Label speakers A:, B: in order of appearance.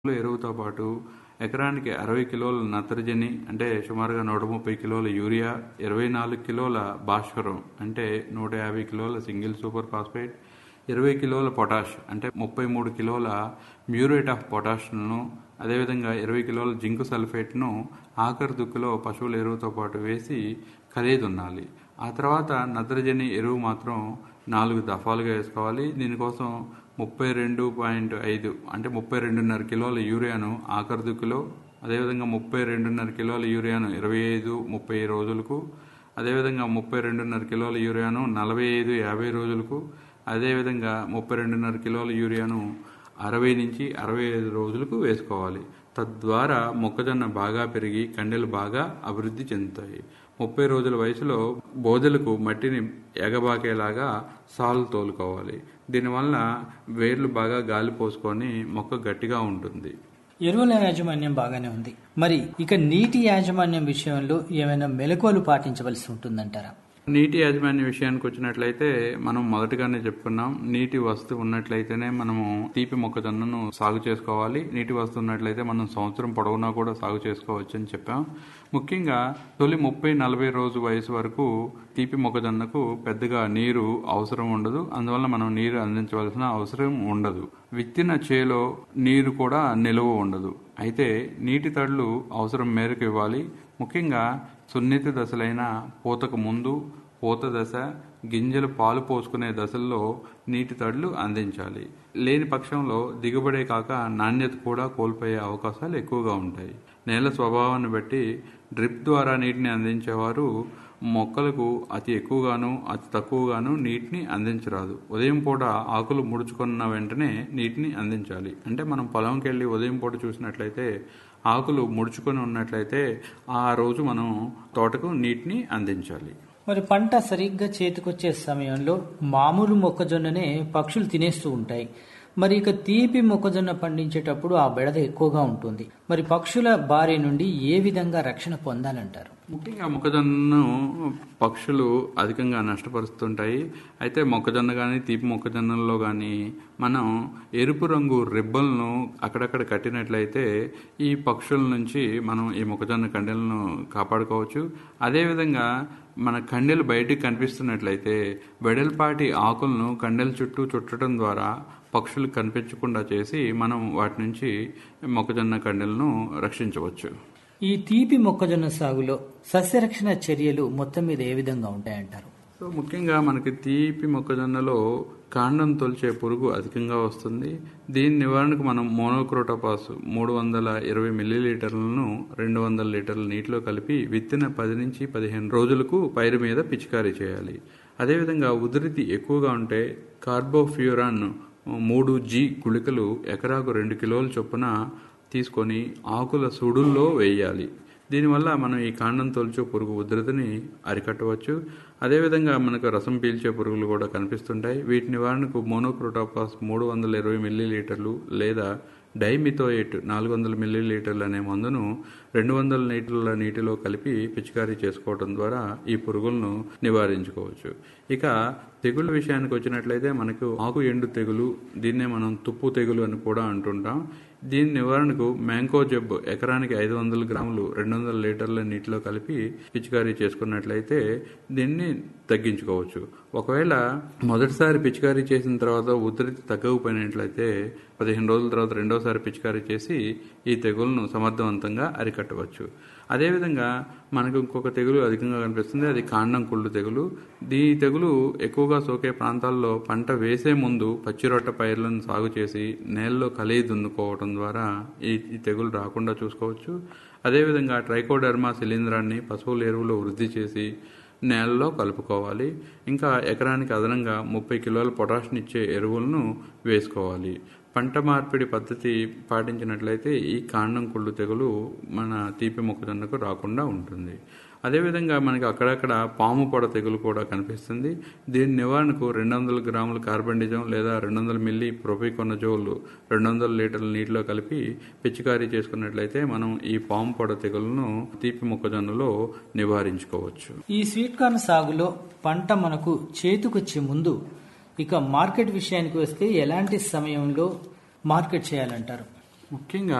A: ఎరువుతో పాటు ఎకరానికి అరవై కిలోల నత్రజని అంటే సుమారుగా నూట ముప్పై కిలోల యూరియా ఇరవై నాలుగు కిలోల భాస్వరం అంటే నూట యాభై కిలోల సింగిల్ సూపర్ ఫాస్ఫేట్ ఇరవై కిలోల పొటాష్ అంటే ముప్పై మూడు కిలోల మ్యూరేట్ ఆఫ్ పొటాష్ను అదేవిధంగా ఇరవై కిలోల జింకు సల్ఫేట్ను ఆఖరి దుక్కులో పశువుల ఎరువుతో పాటు వేసి ఖరీదున్నాలి ఆ తర్వాత నత్రజని ఎరువు మాత్రం నాలుగు దఫాలుగా వేసుకోవాలి దీనికోసం ముప్పై రెండు పాయింట్ ఐదు అంటే ముప్పై రెండున్నర కిలోల యూరియాను ఆఖరి దుక్కులో అదేవిధంగా ముప్పై రెండున్నర కిలోల యూరియాను ఇరవై ఐదు ముప్పై రోజులకు అదేవిధంగా ముప్పై రెండున్నర కిలోల యూరియాను నలభై ఐదు యాభై రోజులకు అదేవిధంగా ముప్పై రెండున్నర కిలోల యూరియాను అరవై నుంచి అరవై ఐదు రోజులకు వేసుకోవాలి తద్వారా మొక్కజొన్న బాగా పెరిగి కండెలు బాగా అభివృద్ధి చెందుతాయి ముప్పై రోజుల వయసులో బోదెలకు మట్టిని ఎగబాకేలాగా సాలు తోలుకోవాలి దీనివల్ల వేర్లు బాగా గాలి పోసుకొని మొక్క గట్టిగా ఉంటుంది
B: ఎరువుల యాజమాన్యం బాగానే ఉంది మరి ఇక నీటి యాజమాన్యం విషయంలో ఏమైనా మెలకువలు పాటించవలసి ఉంటుందంటారా
A: నీటి యాజమాన్య విషయానికి వచ్చినట్లయితే మనం మొదటగానే చెప్పుకున్నాం నీటి వస్తు ఉన్నట్లయితేనే మనము తీపి మొక్కజొన్నను సాగు చేసుకోవాలి నీటి వస్తు ఉన్నట్లయితే మనం సంవత్సరం పొడవునా కూడా సాగు చేసుకోవచ్చు అని చెప్పాం ముఖ్యంగా తొలి ముప్పై నలభై రోజు వయసు వరకు తీపి మొక్కజొన్నకు పెద్దగా నీరు అవసరం ఉండదు అందువల్ల మనం నీరు అందించవలసిన అవసరం ఉండదు విత్తిన చేలో నీరు కూడా నిలువ ఉండదు అయితే నీటి తడులు అవసరం మేరకు ఇవ్వాలి ముఖ్యంగా సున్నిత దశలైన పూతకు ముందు పూత దశ గింజలు పాలు పోసుకునే దశల్లో నీటి తడులు అందించాలి లేని పక్షంలో దిగుబడే కాక నాణ్యత కూడా కోల్పోయే అవకాశాలు ఎక్కువగా ఉంటాయి నేల స్వభావాన్ని బట్టి డ్రిప్ ద్వారా నీటిని అందించేవారు మొక్కలకు అతి ఎక్కువగాను అతి తక్కువగాను నీటిని అందించరాదు ఉదయం పూట ఆకులు ముడుచుకున్న వెంటనే నీటిని అందించాలి అంటే మనం పొలంకి వెళ్ళి ఉదయం పూట చూసినట్లయితే ఆకులు ముడుచుకొని ఉన్నట్లయితే ఆ రోజు మనం తోటకు నీటిని అందించాలి
B: మరి పంట సరిగ్గా చేతికొచ్చే సమయంలో మామూలు మొక్కజొన్ననే పక్షులు తినేస్తూ ఉంటాయి మరి ఇక తీపి మొక్కజొన్న పండించేటప్పుడు ఆ బెడద ఎక్కువగా ఉంటుంది మరి పక్షుల బారి నుండి ఏ విధంగా రక్షణ పొందాలంటారు
A: ముఖ్యంగా మొక్కజొన్నను పక్షులు అధికంగా నష్టపరుస్తుంటాయి అయితే మొక్కజొన్న కానీ తీపి మొక్కజొన్నల్లో కానీ మనం ఎరుపు రంగు రిబ్బన్లను అక్కడక్కడ కట్టినట్లయితే ఈ పక్షుల నుంచి మనం ఈ మొక్కజొన్న కండెలను కాపాడుకోవచ్చు అదేవిధంగా మన కండెలు బయటికి కనిపిస్తున్నట్లయితే వెడల్పాటి ఆకులను కండెల చుట్టూ చుట్టడం ద్వారా పక్షులు కనిపించకుండా చేసి మనం వాటి నుంచి మొక్కజొన్న కండెలను రక్షించవచ్చు
B: ఈ తీపి మొక్కజొన్న సాగులో సస్యరక్షణ చర్యలు మొత్తం మీద ఏ విధంగా ఉంటాయంటారు
A: సో ముఖ్యంగా మనకి తీపి మొక్కజొన్నలో కాండం తొలిచే పురుగు అధికంగా వస్తుంది దీని నివారణకు మనం మోనోక్రోటోపాస్ మూడు వందల ఇరవై మిల్లీలీటర్లను రెండు వందల లీటర్ల నీటిలో కలిపి విత్తిన పది నుంచి పదిహేను రోజులకు పైరు మీద పిచికారీ చేయాలి అదేవిధంగా ఉధృతి ఎక్కువగా ఉంటే కార్బోఫ్యూరాన్ మూడు జీ గుళికలు ఎకరాకు రెండు కిలోల చొప్పున తీసుకొని ఆకుల సుడుల్లో వేయాలి దీనివల్ల మనం ఈ కాండం తొలిచే పురుగు ఉధృతిని అరికట్టవచ్చు అదేవిధంగా మనకు రసం పీల్చే పురుగులు కూడా కనిపిస్తుంటాయి వీటి నివారణకు మోనోక్రోటోపాస్ మూడు వందల ఇరవై మిల్లీలీటర్లు లేదా డైమిథోయేట్ నాలుగు వందల మిల్లీలీటర్లు అనే మందును రెండు వందల లీటర్ల నీటిలో కలిపి పిచికారీ చేసుకోవడం ద్వారా ఈ పురుగులను నివారించుకోవచ్చు ఇక తెగుళ్ళ విషయానికి వచ్చినట్లయితే మనకు ఆకు ఎండు తెగులు దీన్నే మనం తుప్పు తెగులు అని కూడా అంటుంటాం దీని నివారణకు మ్యాంకో జబ్బు ఎకరానికి ఐదు వందల గ్రాములు రెండు వందల లీటర్ల నీటిలో కలిపి పిచికారీ చేసుకున్నట్లయితే దీన్ని తగ్గించుకోవచ్చు ఒకవేళ మొదటిసారి పిచికారీ చేసిన తర్వాత ఉధృతి తగ్గకపోయినట్లయితే పదిహేను రోజుల తర్వాత రెండోసారి పిచికారీ చేసి ఈ తెగులను సమర్థవంతంగా అరికట్టవచ్చు అదేవిధంగా మనకు ఇంకొక తెగులు అధికంగా కనిపిస్తుంది అది కాండం కుళ్ళు తెగులు ఈ తెగులు ఎక్కువగా సోకే ప్రాంతాల్లో పంట వేసే ముందు పచ్చిరొట్ట పైర్లను సాగు చేసి నేలలో కలిగి దున్నుకోవడం ద్వారా ఈ ఈ తెగులు రాకుండా చూసుకోవచ్చు అదేవిధంగా ట్రైకోడర్మా శిలీంధ్రాన్ని పశువుల ఎరువులో వృద్ధి చేసి నేలలో కలుపుకోవాలి ఇంకా ఎకరానికి అదనంగా ముప్పై కిలోల పొటాష్నిచ్చే ఎరువులను వేసుకోవాలి పంట మార్పిడి పద్ధతి పాటించినట్లయితే ఈ కాండం కుళ్ళు తెగులు మన తీపి మొక్కజొన్నకు రాకుండా ఉంటుంది అదేవిధంగా మనకి అక్కడక్కడ పాము పొడ తెగులు కూడా కనిపిస్తుంది దీని నివారణకు రెండు వందల గ్రాముల కార్బండిజం లేదా రెండు వందల మిల్లీ ప్రొపికొనజోల్ రెండు వందల లీటర్ల నీటిలో కలిపి పిచికారీ చేసుకున్నట్లయితే మనం ఈ పాము పొడ తెగులను తీపి మొక్కజొన్నలో నివారించుకోవచ్చు
B: ఈ స్వీట్ కార్న్ సాగులో పంట మనకు చేతికొచ్చే ముందు ఇక మార్కెట్ విషయానికి వస్తే ఎలాంటి సమయంలో మార్కెట్ చేయాలంటారు
A: ముఖ్యంగా